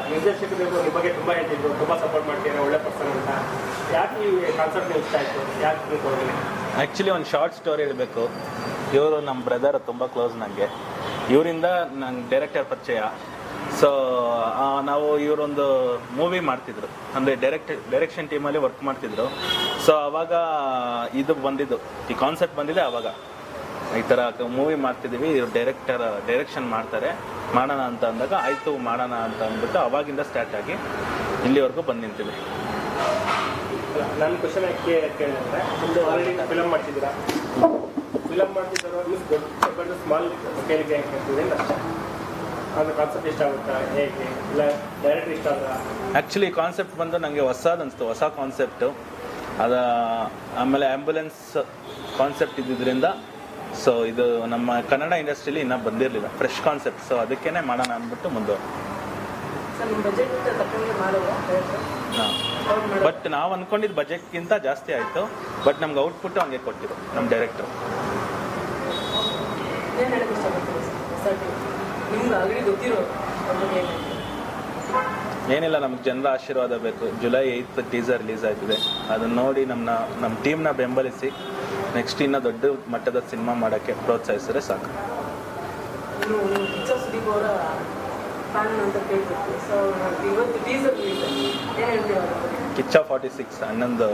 ನಿರ್ದೇಶಕರು ನಿಮ್ಮ ಬಗ್ಗೆ ತುಂಬ ಹೇಳ್ತಿದ್ರು ತುಂಬ ಸಪೋರ್ಟ್ ಮಾಡ್ತೀರಾ ಒಳ್ಳೆ ಪರ್ಸನ್ ಅಂತ ಯಾಕೆ ಈ ಕಾನ್ಸೆಪ್ಟ್ ಇಷ್ಟ ಆಯಿತು ಯಾಕೆ ನೀವು ಹೋಗಲಿ ಆ್ಯಕ್ಚುಲಿ ಒಂದು ಶಾರ್ಟ್ ಸ್ಟೋರಿ ಇರಬೇಕು ಇವರು ನಮ್ಮ ಬ್ರದರ್ ತುಂಬ ಕ್ಲೋಸ್ ನನಗೆ ಇವರಿಂದ ನಂಗೆ ಡೈರೆಕ್ಟರ್ ಪರಿಚಯ ಸೊ ನಾವು ಇವರೊಂದು ಮೂವಿ ಮಾಡ್ತಿದ್ರು ಅಂದರೆ ಡೈರೆಕ್ಟ್ ಡೈರೆಕ್ಷನ್ ಟೀಮಲ್ಲಿ ವರ್ಕ್ ಮಾಡ್ತಿದ್ರು ಸೊ ಅವಾಗ ಇದು ಬಂದಿದ್ದು ಈ ಕಾನ್ಸೆಪ್ಟ್ ಬಂದಿದೆ ಅವಾಗ ಈ ಥರ ಮೂವಿ ಮಾಡ್ತಿದ್ದೀವಿ ಇವ್ರು ಡೈರೆಕ್ಟರ್ ಡೈರೆಕ್ಷನ್ ಮಾಡ್ತಾರೆ ಮಾಡೋಣ ಅಂತ ಅಂದಾಗ ಆಯಿತು ಮಾಡೋಣ ಅಂತ ಅಂದ್ಬಿಟ್ಟು ಅವಾಗಿಂದ ಸ್ಟಾರ್ಟ್ ಆಗಿ ಇಲ್ಲಿವರೆಗೂ ಬಂದು ನಿಂತೀವಿ ನನ್ನ ಕ್ವಶನ್ ಯಾಕೆ ಕೇಳಿದ್ರೆ ಒಂದು ಆಲ್ರೆಡಿ ಫಿಲಮ್ ಮಾಡ್ತಿದ್ದೀರಾ ಫಿಲಮ್ ಮಾಡ್ತಿದ್ದಾರೋ ಮೀನ್ಸ್ ದೊಡ್ಡ ದೊಡ್ಡ ಸ್ಮಾಲ್ ಸ್ಕೇಲ್ಗೆ ಹೆಂಗೆ ಕೇಳ್ತಿದೆ ಅಂತ ಅಷ್ಟೇ ಅದು ಕಾನ್ಸೆಪ್ಟ್ ಇಷ್ಟ ಆಗುತ್ತಾ ಹೇಗೆ ಇಲ್ಲ ಡೈರೆಕ್ಟ್ ಇಷ್ಟ ಆದ್ರ ಆ್ಯಕ್ಚುಲಿ ಕಾನ್ಸೆಪ್ಟ್ ಬಂದು ನನಗೆ ಹೊಸದು ಅನಿಸ್ತು ಹೊಸ ಕಾನ್ಸೆಪ್ಟು ಅದ ಆಮೇಲೆ ಆ್ಯಂಬುಲೆನ್ಸ್ ಕಾನ್ಸೆಪ್ಟ್ ಇದ್ದಿದ್ದರಿಂದ ಸೊ ಇದು ನಮ್ಮ ಕನ್ನಡ ಇಂಡಸ್ಟ್ರಿಲಿ ಇನ್ನೂ ಬಂದಿರಲಿಲ್ಲ ಫ್ರೆಶ್ ಕಾನ್ಸೆಪ್ಟ್ ಸೊ ಅದಕ್ಕೇ ಮಾಡೋಣ ಅಂದ್ಬಿಟ್ಟು ಮುಂದೆ ಸರ್ ನಿಮ್ಮ ಬಜೆಟ್ ತಕ್ಕಂಗೆ ಮಾಡೋದು ಬಟ್ ನಾವು ಅಂದ್ಕೊಂಡಿದ್ದು ಬಜೆಟ್ಗಿಂತ ಜಾಸ್ತಿ ಆಯಿತು ಬಟ್ ನಮ್ಗೆ ಔಟ್ಪುಟ್ಟು ಹಂಗೆ ಕೊಟ್ಟಿರು ನಮ್ಮ ಡೈರೆಕ್ಟ್ರು ಏನು ಹೇಳಕ್ಕೆ ಇಷ್ಟಪಡ್ತೀರಿ ಸರ್ ನಿಮ್ಗೆ ಆಲ್ರೆಡಿ ಗೊತ್ತಿರೋ ಅವ್ರ ಬಗ್ಗೆ ಏನ್ ಹೇಳ್ತೀರಿ? ಏನಿಲ್ಲ ನಮ್ಗೆ ಜನರ ಆಶೀರ್ವಾದ ಬೇಕು ಜುಲೈ ಏಯ್ತ್ ಟೀಸರ್ ರಿಲೀಸ್ ಆಯ್ತಿದೆ ಅದನ್ನ ನೋಡಿ ನಮ್ಮ ನಮ್ಮ ಟೀಮ್ನ ಬೆಂಬಲಿಸಿ ನೆಕ್ಸ್ಟ್ ಇನ್ನೂ ದೊಡ್ಡ ಮಟ್ಟದ ಸಿನಿಮಾ ಮಾಡೋಕ್ಕೆ ಪ್ರೋತ್ಸಾಹಿಸಿದ್ರೆ ಸಾಕು ನೀವು ನೀವು ಕಿಚ್ಚ ಸುದೀಪ್ ಅವರ ಫ್ಯಾನ್ ಅಂತ ಕೇಳ್ತಿರ್ತೀವಿ ಸೊ ಇವತ್ತು ಟೀಸರ್ ರಿಲೀಸ್ ಏನು ಹೇಳ್ತೀವಿ ಅದ್ರ ಬಗ್ಗೆ ಕಿಚ್ಚ ಫಾರ್ಟಿ ಸಿಕ್ಸ್ ಹನ್ನೊಂದು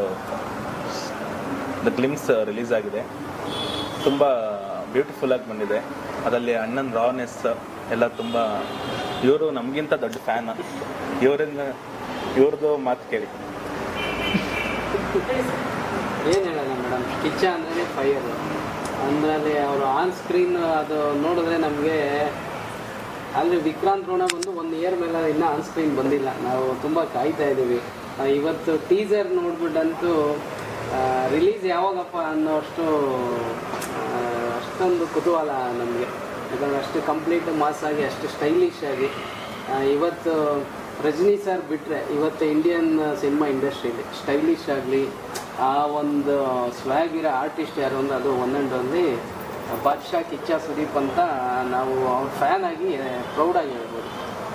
ದ ಗ್ಲಿಮ್ಸ್ ರಿಲೀಸ್ ಆಗಿದೆ ತುಂಬ ಬ್ಯೂಟಿಫುಲ್ ಆಗಿ ಬಂದಿದೆ ಅದರಲ್ಲಿ ಅಣ್ಣನ ರಾನೆಸ್ ಎಲ್ಲ ತುಂಬ ಇವರು ನಮಗಿಂತ ದೊಡ್ಡ ಫ್ಯಾನ್ ಇವರಿಂದ ಇವ್ರದ್ದು ಮಾತು ಕೇಳಿ ಹೇಳಿ ಸರ್ ಏನು ಹೇಳೋಣ ಮೇಡಮ್ ಕಿಚ್ಚ ಅಂದ್ರೆ ಫೈರ್ ಅಂದರೆ ಅವರು ಆನ್ ಸ್ಕ್ರೀನ್ ಅದು ನೋಡಿದ್ರೆ ನಮಗೆ ಅಲ್ಲಿ ವಿಕ್ರಾಂತ್ ರೋಣ ಬಂದು ಒಂದು ಇಯರ್ ಮೇಲೆ ಇನ್ನೂ ಆನ್ ಸ್ಕ್ರೀನ್ ಬಂದಿಲ್ಲ ನಾವು ತುಂಬ ಕಾಯ್ತಾ ಇದ್ದೀವಿ ಆ, ಇವತ್ತು ಟೀಸರ್ ನೋಡ್ಬಿಟ್ಟಂತೂ ರಿಲೀಸ್ ಯಾವಾಗಪ್ಪ ಅನ್ನೋಷ್ಟು ಆ, ಅಷ್ಟೊಂದು ಕುತೂಹಲ ನಮಗೆ ಯಾಕಂದರೆ ಅಷ್ಟು ಕಂಪ್ಲೀಟ್ ಮಾಸ್ ಆಗಿ ಅಷ್ಟು ಸ್ಟೈಲಿಶ್ ಆಗಿ ಆ, ಇವತ್ತು ರಜನಿ ಸರ್ ಬಿಟ್ಟರೆ ಇವತ್ತು ಇಂಡಿಯನ್ ಸಿನಿಮಾ ಇಂಡಸ್ಟ್ರಿಲಿ ಸ್ಟೈಲಿಶ್ ಆಗಲಿ ಆ ಒಂದು ಸ್ವ್ಯಾಗ್ ಇರೋ ಆರ್ಟಿಸ್ಟ್ ಯಾರು ಅಂದ್ರೆ ಅದು one and only Badshah Kichcha Sudeep ಅಂತ ನಾವು ಅವ್ರ ಫ್ಯಾನ್ ಆಗಿ ಪ್ರೌಡಾಗಿ ಹೇಳ್ಬೋದು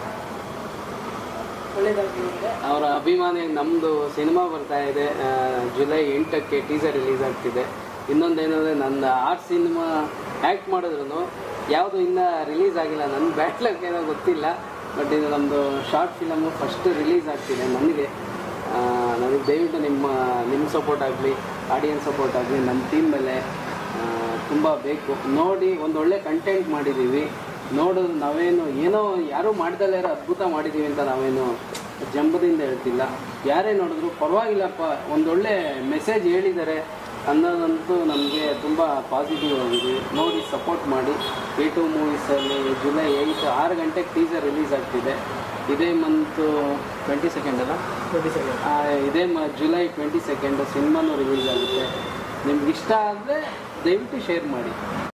ಒಳ್ಳೇದಾಗಿ ನಿಮಗೆ ಅವರ ಅಭಿಮಾನಿ ನಮ್ಮದು ಸಿನಿಮಾ ಬರ್ತಾ ಇದೆ ಆ, ಜುಲೈ ಎಂಟಕ್ಕೆ ಟೀಸರ್ ರಿಲೀಸ್ ಆಗ್ತಿದೆ ಇನ್ನೊಂದೇನಂದರೆ ನನ್ನ ಆರ್ಟ್ ಸಿನಿಮಾ ಆ್ಯಕ್ಟ್ ಮಾಡಿದ್ರು ಯಾವುದು ಇನ್ನೂ ರಿಲೀಸ್ ಆಗಿಲ್ಲ ನನ್ನ ಬ್ಯಾಟ್ಲಕ್ ಏನೋ ಗೊತ್ತಿಲ್ಲ ಬಟ್ ಇದು ನಮ್ಮದು ಶಾರ್ಟ್ ಫಿಲಮು ಫಸ್ಟ್ ರಿಲೀಸ್ ಆಗ್ತಿದೆ ನನಗೆ ಆ, ನನಗೆ ದಯವಿಟ್ಟು ನಿಮ್ಮ ನಿಮ್ಮ ಸಪೋರ್ಟ್ ಆಗಲಿ ಆಡಿಯನ್ಸ್ ಸಪೋರ್ಟ್ ಆಗಲಿ ನಮ್ಮ ಟೀಮ್ ಮೇಲೆ ತುಂಬ ಬೇಕು ನೋಡಿ ಒಂದು ಒಳ್ಳೆ ಕಂಟೆಂಟ್ ಮಾಡಿದ್ದೀವಿ ನೋಡೋದು ನಾವೇನು ಏನೋ ಯಾರೂ ಮಾಡ್ದಲ್ಲೇ ಇರೋ ಅದ್ಭುತ ಮಾಡಿದ್ದೀವಿ ಅಂತ ನಾವೇನು ಜಂಬದಿಂದ ಹೇಳ್ತಿಲ್ಲ ಯಾರೇ ನೋಡಿದ್ರು ಪರವಾಗಿಲ್ಲಪ್ಪ ಒಂದೊಳ್ಳೆ ಮೆಸೇಜ್ ಹೇಳಿದ್ದಾರೆ ಅನ್ನೋದಂತೂ ನಮಗೆ ತುಂಬ ಪಾಸಿಟಿವ್ ಆಗಿದೆ ನೋಡಿ ಸಪೋರ್ಟ್ ಮಾಡಿ ಎ ಟು ಮೂವೀಸಲ್ಲಿ ಜುಲೈ ಏಯ್ಟ್ ಆರು ಗಂಟೆಗೆ ಟೀಸರ್ ರಿಲೀಸ್ ಆಗ್ತಿದೆ ಇದೇ ಮಂತು ಟ್ವೆಂಟಿ ಸೆಕೆಂಡ್ ಅಲ್ಲ ಟ್ವೆಂಟಿ ಸೆಕೆಂಡ್ ಆ, ಇದೇ ಮ ಜುಲೈ ಟ್ವೆಂಟಿ ಸೆಕೆಂಡ್ ಸಿನಿಮಾನು ರಿಲೀಸ್ ಆಗುತ್ತೆ ನಿಮ್ಗೆ ಇಷ್ಟ ಆದರೆ ದಯವಿಟ್ಟು ಶೇರ್ ಮಾಡಿ